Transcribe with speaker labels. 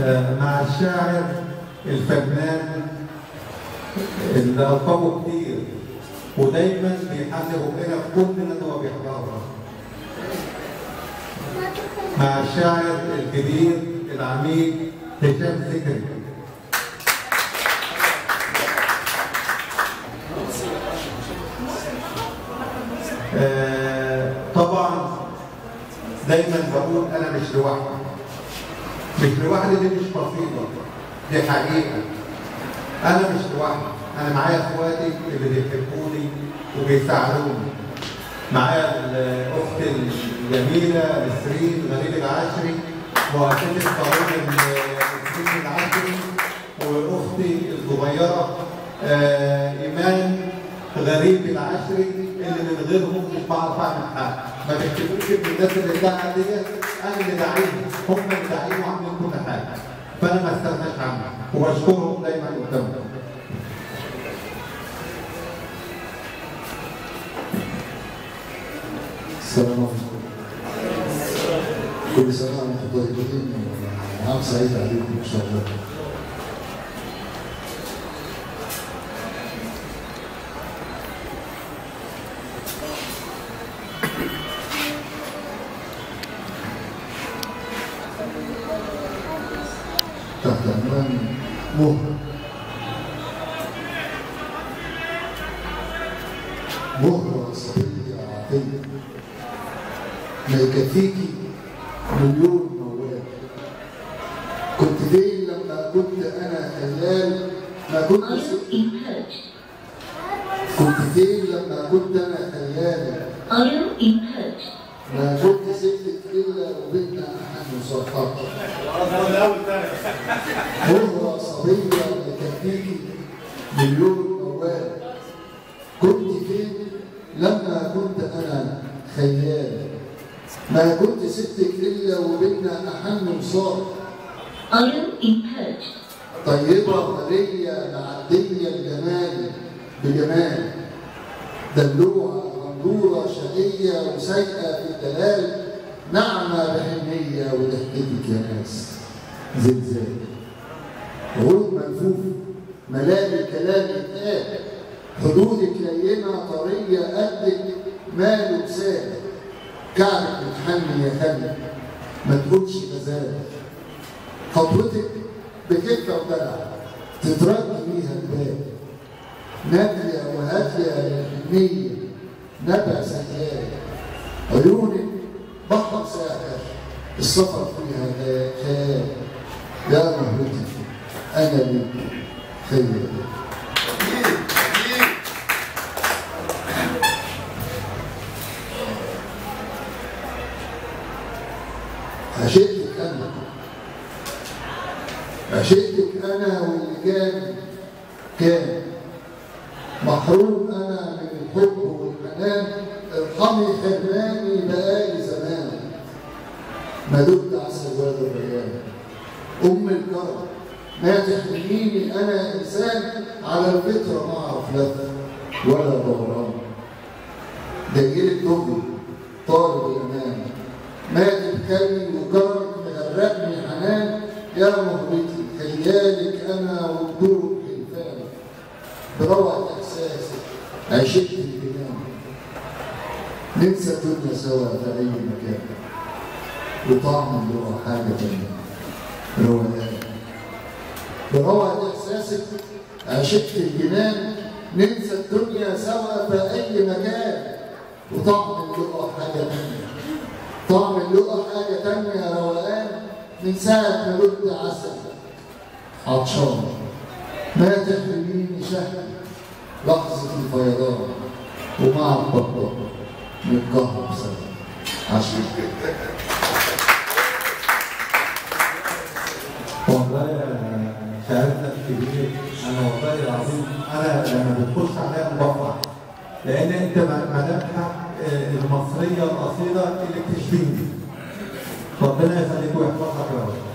Speaker 1: آه، مع الشاعر الفنان اللي ألقابه كتير ودايما بيحلق لنا في كل ندوة بيحضرها مع الشاعر الكبير العميد هشام ذكري آه، طبعا دايما بقول انا مش لوحدي مش لوحدي دي مش بسيطه دي حقيقه انا مش لوحدي انا معايا اخواتي اللي بيحبوني وبيساعدوني معايا الاخت الجميله نسرين غريب العشري مؤسسه قانون نسرين العشري واختي الصغيره آه، ايمان غريب العشري اللي من غيرهم مش بعرف اعمل حاجه ما تكتبوش ان الناس اللي داعيه ديت انا اللي داعيهم هم اللي داعيين وعاملين كل حاجه فانا ما استغناش عنهم وبشكرهم دايما قدامكم
Speaker 2: السلام عليكم كل سنة وانتم طيبين وعام سعيد عليكم إن شاء الله تحت عنوان مهر مهر صبية عقية ما يكفيكي مليون موال كنت فين لما كنت انا خيال ما كنت
Speaker 3: Audio input.
Speaker 2: كنت فين لما كنت انا خيال
Speaker 3: Audio input.
Speaker 2: ما كنت سبتك الا وبينا احد مصرحات مهرة صبية ما يكفيكي مليون موال كنت فين لما كنت انا خيال ما كنت سبتك الا وبينا احن وصار
Speaker 3: Audio input.
Speaker 2: طيبة غنية معدية الجمال بجمال دلوعة غندورة شقية وسيئة في الدلال نعمة بحنية وضحكتك يا ناس زلزال غروب ملفوف ملاقي كلام يتقال حدودك لينة طرية قدك ماله بسال كعبك متحني يا خلي ما تقولش مزال خطوتك بكفة ودلع تترد بيها الباب نادية وهادية للنية نبع سهيان عيونك بحر ساحر السفر فيها خيال يا مهرتي أنا لك خيال عشقتك أنا عشقتك انا واللي كان كان محروم انا من الحب والحنان ارحمي حرماني بقالي زمان ما دمت عسى واد الريان ام الكرم ما تحرميني انا انسان على الفطره ما اعرف لف ولا دوران دجيلك دغري طالب الامان مات بخلي وكرمك مغرقني حنان يا مهرتي خيالك انا وبدورك الفان بروعة احساسك عشقت الجنان ننسى الدنيا سوا في اي مكان وطعم اللغة حاجة تانية روقان بروعة احساسك عشقت الجنان ننسى الدنيا سوا في اي مكان وطعم اللغة حاجة تانية طعم اللقا حاجة تانية يا روقان من ساعة ما قلت عسل عطشان ما تحرميني شهر لحظة الفيضان ومع البطة نتكهرب سوا عشان
Speaker 1: والله يا شاعرنا الكبير انا والله العظيم انا لما بتخش عليا بفرح لان انت ملامحك المصريه الاصيله اللي بتشفيني ربنا يخليك ويحفظك يا رب